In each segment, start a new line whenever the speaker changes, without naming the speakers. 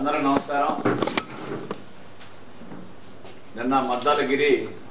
అందరికి నమస్కారం నిన్న మద్దాలగిరి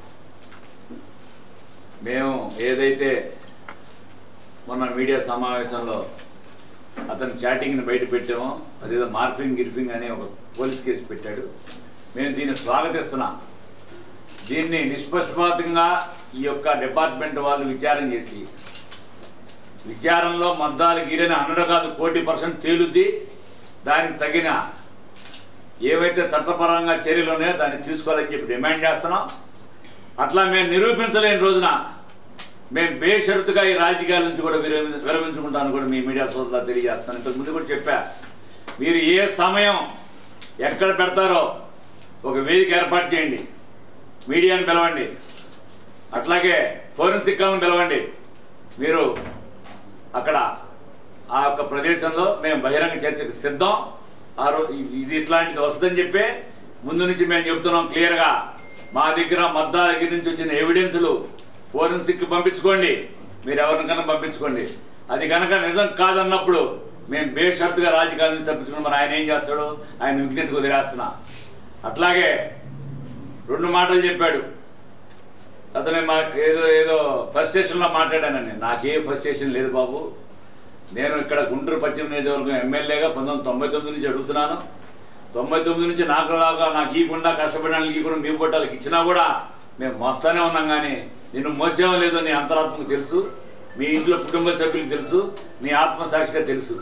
మేము ఏదైతే మొన్న మీడియా సమావేశంలో అతని చాటింగ్ని బయట పెట్టామో అదేదో మార్ఫింగ్ గిర్ఫింగ్ అనే ఒక పోలీస్ కేసు పెట్టాడు మేము దీన్ని స్వాగతిస్తున్నాం దీన్ని నిష్పక్షపాతంగా ఈ యొక్క డిపార్ట్మెంట్ వాళ్ళు విచారం చేసి విచారంలో మద్దాలు గిరిని హండ్రెడ్ కాదు కోటి పర్సెంట్ తేలుద్ది దానికి తగిన ఏవైతే చట్టపరంగా చర్యలు ఉన్నాయో దాన్ని తీసుకోవాలని చెప్పి డిమాండ్ చేస్తున్నాం అట్లా మేము నిరూపించలేని రోజున మేము బేషరతుగా ఈ రాజకీయాల నుంచి కూడా విరమి విరమించుకుంటాను కూడా మీ మీడియా సోదరులు తెలియజేస్తాను ఇంతకు ముందు కూడా చెప్పా మీరు ఏ సమయం ఎక్కడ పెడతారో ఒక వేదిక ఏర్పాటు చేయండి మీడియాని పిలవండి అట్లాగే ఫోరెన్సిక్ వాళ్ళని పిలవండి మీరు అక్కడ ఆ యొక్క ప్రదేశంలో మేము బహిరంగ చర్చకు సిద్ధం ఆ రో ఇది- ఇది ఇట్లాంటిది వస్తుందని చెప్పి ముందు నుంచి మేము చెప్తున్నాం క్లియర్గా మా దగ్గర మద్దా దగ్గర నుంచి వచ్చిన ఎవిడెన్స్లు ఫోరెన్సిక్ పంపించుకోండి మీరు ఎవరికైనా పంపించుకోండి అది కనుక నిజం కాదన్నప్పుడు మేము బేషరతుగా రాజకీయాల నుంచి తప్పించుకుని మరి ఆయన ఏం చేస్తాడు ఆయన విజ్ఞతకు వదిలేస్తున్నా అట్లాగే రెండు మాటలు చెప్పాడు అతను మా ఏదో ఏదో ఫస్ట్ స్టేషన్లో మాట్లాడానండి నాకే ఫస్ట్ స్టేషన్ లేదు బాబు నేను ఇక్కడ గుంటూరు పశ్చిమ నియోజకవర్గం ఎమ్మెల్యేగా పంతొమ్మిది తొంభై తొమ్మిది నుంచి అడుగుతున్నాను తొంభై తొమ్మిది నుంచి నాకు లాగా నాకు ఇవ్వకుండా కష్టపడిన వాళ్ళకి ఇవ్వకుండా మీ బొట్టాలకు ఇచ్చినా కూడా మేము మోస్తానే ఉన్నాం కానీ నిన్ను మోసేమో లేదో నీ అంతరాత్మకు తెలుసు మీ ఇంట్లో కుటుంబ సభ్యులకు తెలుసు నీ ఆత్మసాక్షిగా తెలుసు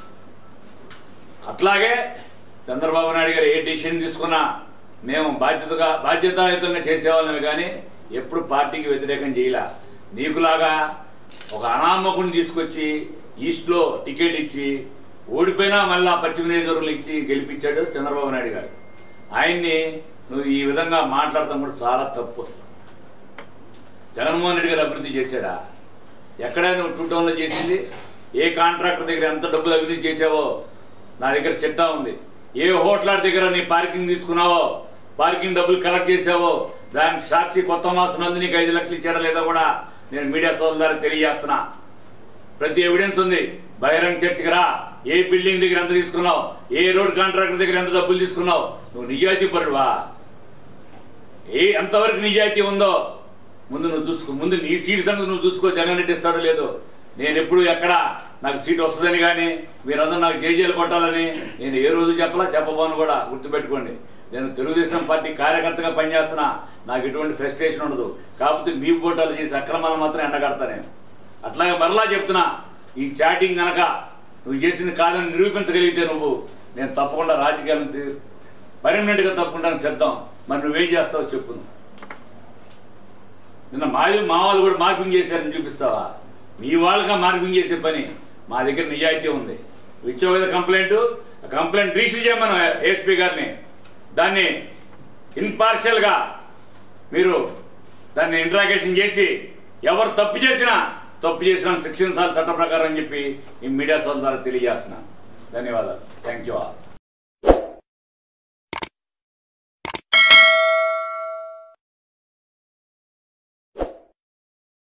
అట్లాగే చంద్రబాబు నాయుడు గారు ఏ డిసిషన్ తీసుకున్నా మేము బాధ్యతగా బాధ్యతాయుతంగా చేసేవాళ్ళమే కానీ ఎప్పుడు పార్టీకి వ్యతిరేకం చేయలే నీకులాగా ఒక అనామకుని తీసుకొచ్చి ఈస్ట్లో టికెట్ ఇచ్చి ఓడిపోయినా మళ్ళా పశ్చిమ నియోజకవర్గంలో ఇచ్చి గెలిపించాడు చంద్రబాబు నాయుడు గారు ఆయన్ని నువ్వు ఈ విధంగా మాట్లాడటం కూడా చాలా తప్పు జగన్మోహన్ రెడ్డి గారు అభివృద్ధి చేశాడా ఎక్కడైనా నువ్వు టూ టౌన్లో చేసింది ఏ కాంట్రాక్టర్ దగ్గర ఎంత డబ్బులు అభివృద్ధి చేసావో నా దగ్గర చిట్టా ఉంది ఏ హోటల్ దగ్గర నీ పార్కింగ్ తీసుకున్నావో పార్కింగ్ డబ్బులు కలెక్ట్ చేసావో దానికి సాక్షి కొత్త మాసం నందు నీకు ఐదు లక్షలు ఇచ్చాడా లేదా కూడా నేను మీడియా సోదరుల ద్వారా తెలియజేస్తున్నా ప్రతి ఎవిడెన్స్ ఉంది బహిరంగ చర్చకి రా ఏ బిల్డింగ్ దగ్గర ఎంత తీసుకున్నావు ఏ రోడ్ కాంట్రాక్టర్ దగ్గర ఎంత డబ్బులు తీసుకున్నావు నువ్వు నిజాయితీ పరుడువా ఏ ఎంతవరకు నిజాయితీ ఉందో ముందు నువ్వు చూసుకో ముందు నీ సీట్ సంగతి నువ్వు చూసుకో జగన్ రెడ్డి ఇస్తాడో లేదో నేను ఎప్పుడు ఎక్కడ నాకు సీట్ వస్తుందని కానీ మీరందరూ నాకు జేజేలు కొట్టాలని నేను ఏ రోజు చెప్పలా చెప్పబోను కూడా గుర్తుపెట్టుకోండి నేను తెలుగుదేశం పార్టీ కార్యకర్తగా పనిచేస్తున్నా నాకు ఎటువంటి ఫ్రస్ట్రేషన్ ఉండదు కాకపోతే మీ పోటాలు చేసి అక్రమాలు మాత్రం ఎండగడతా నేను అట్లాగే మరలా చెప్తున్నా ఈ చాటింగ్ గనక నువ్వు చేసింది కాదని నిరూపించగలిగితే నువ్వు నేను తప్పకుండా రాజకీయాల నుంచి పర్మనెంట్గా తప్పుకుంటాను సిద్ధం మరి నువ్వేం చేస్తావో చెప్పు నువ్వు. నిన్న మాది మా వాళ్ళు కూడా మార్పింగ్ చేశారని చూపిస్తావా మీ వాళ్ళగా మార్పింగ్ చేసే పని మా దగ్గర నిజాయితీ ఉంది నువ్వు ఇచ్చావు కదా కంప్లైంట్ ఆ కంప్లైంట్ రిజిస్టర్ చేయమను ఏఎస్పీ గారిని దాన్ని ఇన్పార్షియల్గా మీరు దాన్ని ఇంట్రాగేషన్ చేసి ఎవరు తప్పు చేసినా తప్పు చేసినా శిక్షించాలి చట్ట ప్రకారం అని చెప్పి ఈ మీడియా సోదరు ద్వారా తెలియజేస్తున్నాను ధన్యవాదాలు థ్యాంక్ యూ ఆల్